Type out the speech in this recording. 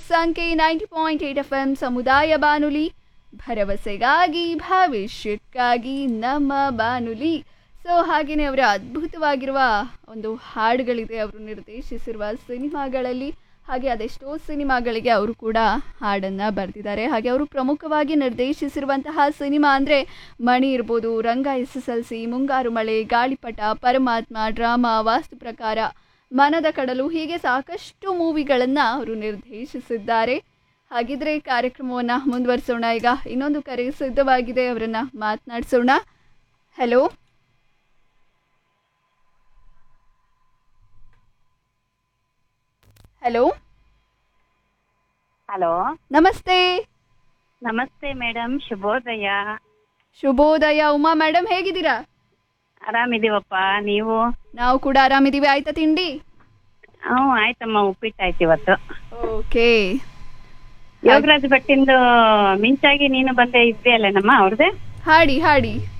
F ಸಂಖ್ಯೆ ninety point eight F M ಸಮುದಾಯ ಬಾನುಲಿ ಭರವಸೆಗಾಗಿ ಭವಿಷ್ಯಕ್ಕಾಗಿ ನಮ್ಮ ಬಾನುಲಿ ಸೊ ಹಾಗೆಯೇ ಅವರ ಅದ್ಭುತವಾಗಿರುವ ಒಂದು ಹಾಡುಗಳಿದೆ ಅವರು ನಿರ್ದೇಶಿಸಿರುವ ಸಿನಿಮಾಗಳಲ್ಲಿ ಹಾಗೆ ಅದೆಷ್ಟೋ ಸಿನಿಮಾಗಳಿಗೆ ಅವರು ಕೂಡ ಹಾಡನ್ನು ಬರೆದಿದ್ದಾರೆ ಹಾಗೆ ಅವರು ಪ್ರಮುಖವಾಗಿ ನಿರ್ದೇಶಿಸಿರುವಂತಹ ಸಿನಿಮಾ ಅಂದರೆ ಮಣಿ ಇರ್ಬೋದು Ranga S S L C Mungaru Male ಗಾಳಿಪಟ ಪರಮಾತ್ಮ ಡ್ರಾಮಾ ವಾಸ್ತು ಪ್ರಕಾರ ಮನದ ಕಡಲು ಹೀಗೆ ಸಾಕಷ್ಟು ಮೂವಿಗಳನ್ನು ಅವರು ನಿರ್ದೇಶಿಸಿದ್ದಾರೆ ಹಾಗಿದ್ರೆ ಕಾರ್ಯಕ್ರಮವನ್ನು ಮುಂದುವರಿಸೋಣ ಈಗ ಇನ್ನೊಂದು ಕರೆ ಸಿದ್ಧವಾಗಿದೆ ಅವರನ್ನು ಮಾತನಾಡಿಸೋಣ ಹಲೋ ಹಲೋ ಹಲೋ ನಮಸ್ತೆ ನಮಸ್ತೆ ಮೇಡಮ್ ಶುಭೋದಯ ಶುಭೋದಯ ಉಮಾ ಮೇಡಮ್ ಹೇಗಿದ್ದೀರಾ ಆರಾಮಿದೀವಪ್ಪ ನೀವು ನಾವು ಕೂಡ ಆರಾಮಿದ್ದೀವಿ ಆಯ್ತಾ ತಿಂಡಿ ಹ್ಞೂ ಆಯ್ತಮ್ಮ ಉಪ್ಪಿಟ್ಟು ಆಯ್ತು ಇವತ್ತು ಓಕೆ ಯೋಗರಾಜ್ ಭಟ್ಟಿಂದು ಮಿಂಚಾಗಿ ನೀನು ಬಂದೆ ಇದ್ದೆ ಅಲ್ಲೇನಮ್ಮ ಅವ್ರದ್ದೆ ಹಾಡಿ ಹಾಡಿ